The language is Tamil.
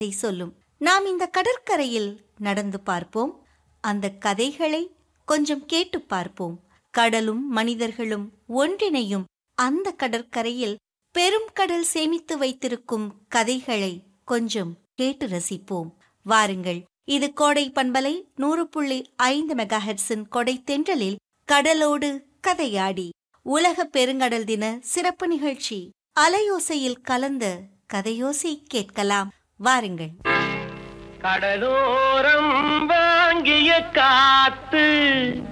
இதை சொல்லும் நாம் இந்த கடற்கரையில் நடந்து பார்ப்போம் அந்த கதைகளை கொஞ்சம் கேட்டு பார்ப்போம் கடலும் மனிதர்களும் ஒன்றிணையும் அந்த கடற்கரையில் பெரும் கடல் சேமித்து வைத்திருக்கும் கதைகளை கொஞ்சம் கேட்டு ரசிப்போம் வாருங்கள் இது கோடை பண்பலை நூறு புள்ளி ஐந்து மெகாஹெட்ஸின் கொடை தென்றலில் கடலோடு கதையாடி உலக பெருங்கடல் தின சிறப்பு நிகழ்ச்சி அலையோசையில் கலந்த கதையோசை கேட்கலாம் வாருங்கள் கடலோரம் வாங்கிய காத்து